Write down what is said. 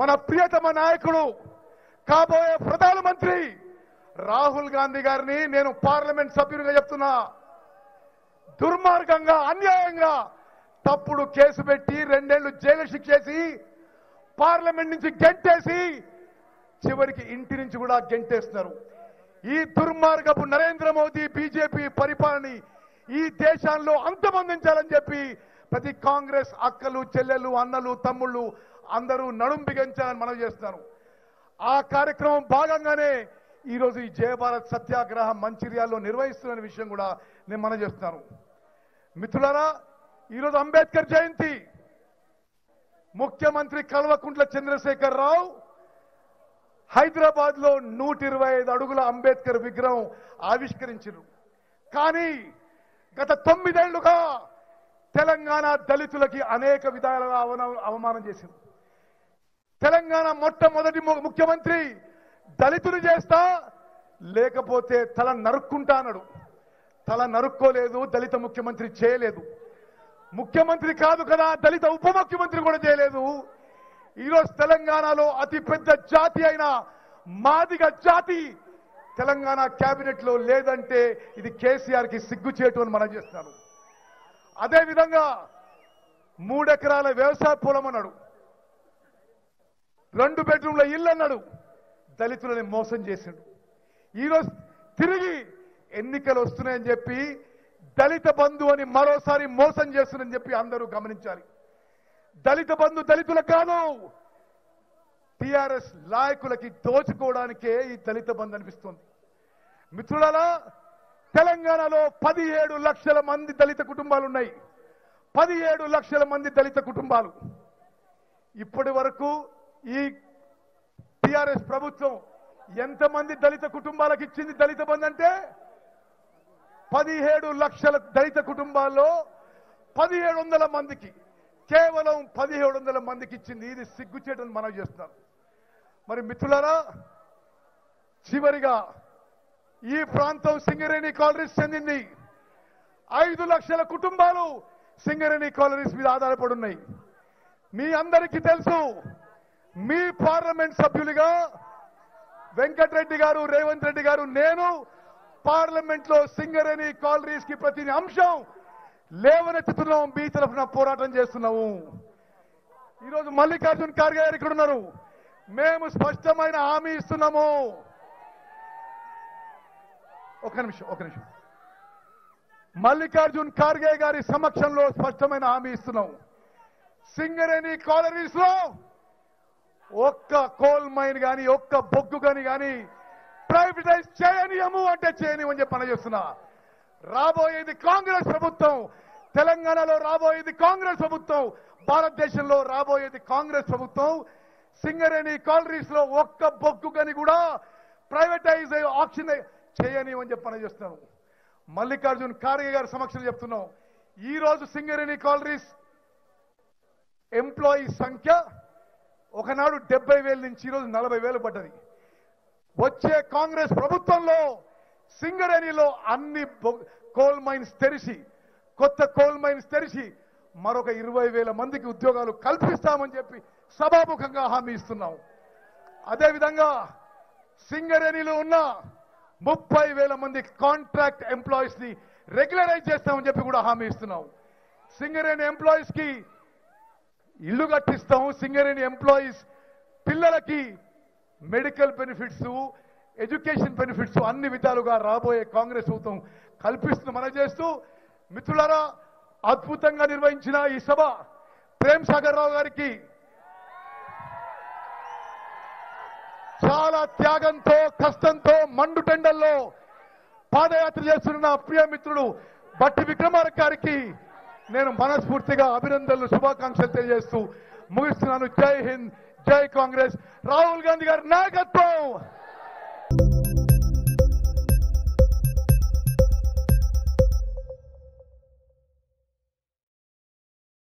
మన ప్రియతమ నాయకుడు కాబోయే ప్రధానమంత్రి రాహుల్ గాంధీ గారిని నేను పార్లమెంట్ సభ్యునిగా చెప్తున్నా దుర్మార్గంగా అన్యాయంగా తప్పుడు కేసు పెట్టి రెండేళ్లు జైలు శిక్ష చేసి పార్లమెంట్ నుంచి గెంటేసి చివరికి ఇంటి నుంచి కూడా గెంటేస్తున్నారు ఈ దుర్మార్గపు నరేంద్ర మోదీ బీజేపీ పరిపాలన ఈ దేశాల్లో అంతమొందించాలని చెప్పి ప్రతి కాంగ్రెస్ అక్కలు చెల్లెలు అన్నలు తమ్ముళ్ళు అందరూ నడుం బిగించాలని మనం చేస్తున్నారు ఆ కార్యక్రమం భాగంగానే ఈరోజు ఈ జయభారత్ సత్యాగ్రహం మంచిర్యాల్లో నిర్వహిస్తున్న విషయం కూడా నేను మనం చేస్తున్నాను మిత్రులారా ఈరోజు అంబేద్కర్ జయంతి ముఖ్యమంత్రి కల్వకుంట్ల చంద్రశేఖర్ రావు హైదరాబాద్ లో నూట ఇరవై ఐదు అడుగుల అంబేద్కర్ విగ్రహం ఆవిష్కరించారు కానీ గత తొమ్మిదేళ్లుగా తెలంగాణ దళితులకి అనేక విధాలుగా అవన- అవమానం చేసింది తెలంగాణ మొట్టమొదటి ము- ముఖ్యమంత్రి దళితులు చేస్తా లేకపోతే తల నరుక్కుంటా అన్నాడు తల నరుక్కోలేదు దళిత ముఖ్యమంత్రి చేయలేదు ముఖ్యమంత్రి కాదు కదా దళిత ఉప ముఖ్యమంత్రి కూడా చేయలేదు ఈరోజు తెలంగాణలో అతి పెద్ద జాతి అయిన మాదిగ జాతి తెలంగాణ కేబినెట్ లో లేదంటే ఇది కేసీఆర్ కి సిగ్గు చేయటం అని మనం చేస్తున్నాను అదే విధంగా మూడెకరాల వ్యవసాయ పొలం అన్నాడు రెండు బెడ్రూమ్ల ఇల్లు అన్నాడు దళితులని మోసం చేసిండు ఈరోజు తిరిగి ఎన్నికలు వస్తున్నాయని చెప్పి దళిత బంధు అని మరోసారి మోసం చేస్తుందని చెప్పి అందరూ గమనించాలి దళిత బంధు దళితులకు కాదు టిఆర్ఎస్ నాయకులకి దోచుకోవడానికే ఈ దళిత బంధు అనిపిస్తుంది మిత్రులారా తెలంగాణలో పదిహేడు లక్షల మంది దళిత కుటుంబాలు ఉన్నాయి పదిహేడు లక్షల మంది దళిత కుటుంబాలు ఇప్పటి వరకు ఈ టిఆర్ఎస్ ప్రభుత్వం ఎంతమంది దళిత కుటుంబాలకు ఇచ్చింది దళిత బంధు అంటే పదిహేడు లక్షల దళిత కుటుంబాల్లో పదిహేడు వందల మందికి కేవలం పదిహేడు వందల మందికి ఇచ్చింది ఇది సిగ్గుచేటని మనం చేస్తున్నాం మరి మిత్రులారా చివరిగా ఈ ప్రాంతం సింగరేణి కాలనీస్ చెందింది ఐదు లక్షల కుటుంబాలు సింగరేణి కాలనీస్ మీద ఆధారపడి ఉన్నాయి మీ అందరికీ తెలుసు మీ పార్లమెంట్ సభ్యులుగా వెంకటరెడ్డి గారు రేవంత్ రెడ్డి గారు నేను పార్లమెంట్ లో సింగరేణి కాలనీస్ కి ప్రతి అంశం లేవనెత్తుతున్నాం మీ తరఫున పోరాటం చేస్తున్నాము ఈరోజు మల్లికార్జున్ ఖార్గే గారు ఇక్కడ ఉన్నారు మేము స్పష్టమైన హామీ ఇస్తున్నాము ఒక నిమిషం ఒక నిమిషం మల్లికార్జున్ ఖార్గే గారి సమక్షంలో స్పష్టమైన హామీ ఇస్తున్నాం సింగరేణి కాలనీస్ లో ఒక్క కోల్ మైన్ గాని ఒక్క బొగ్గు గాని గాని ప్రైవేటైజ్ చేయనియము అంటే చేయనియమని చెప్పి పనిచేస్తున్నా రాబోయేది కాంగ్రెస్ ప్రభుత్వం తెలంగాణలో రాబోయేది కాంగ్రెస్ ప్రభుత్వం భారతదేశంలో రాబోయేది కాంగ్రెస్ ప్రభుత్వం సింగరేణి కాలనీస్ లో ఒక్క బొగ్గు గని కూడా ప్రైవేటైజ్ ఆప్షన్ చేయనియమని చెప్పి పనిచేస్తున్నాను మల్లికార్జున్ ఖార్గే గారి సమక్షంలో చెప్తున్నాం ఈ రోజు సింగరేణి కాలనీస్ ఎంప్లాయీ సంఖ్య ఒకనాడు డెబ్బై వేల నుంచి ఈరోజు నలభై వేలు పడ్డది వచ్చే కాంగ్రెస్ ప్రభుత్వంలో సింగరేణిలో అన్ని బొ- కోల్ మైన్స్ తెరిచి కొత్త కోల్ మైన్స్ తెరిచి మరొక ఇరవై వేల మందికి ఉద్యోగాలు కల్పిస్తామని చెప్పి సభాముఖంగా హామీ ఇస్తున్నాం అదేవిధంగా సింగరేణిలో ఉన్న ముప్పై వేల మంది కాంట్రాక్ట్ ఎంప్లాయీస్ ని రెగ్యులరైజ్ చేస్తామని చెప్పి కూడా హామీ ఇస్తున్నాం సింగరేణి ఎంప్లాయీస్ కి ఇల్లు కట్టిస్తాం సింగరేణి ఎంప్లాయీస్ పిల్లలకి మెడికల్ బెనిఫిట్స్ ఎడ్యుకేషన్ బెనిఫిట్స్ అన్ని విధాలుగా రాబోయే కాంగ్రెస్ ప్రభుత్వం కల్పిస్తుంది మనం చేస్తూ మిత్రులారా అద్భుతంగా నిర్వహించిన ఈ సభ ప్రేమ్ సాగర్ రావు గారికి చాలా త్యాగంతో కష్టంతో మండుటెండల్లో పాదయాత్ర చేస్తున్న నా ప్రియ మిత్రుడు బట్టి విక్రమార్క గారికి నేను మనస్ఫూర్తిగా అభినందనలు శుభాకాంక్షలు తెలియజేస్తూ ముగిస్తున్నాను జై హింద్ జై కాంగ్రెస్ రాహుల్ గాంధీ గారి నాయకత్వం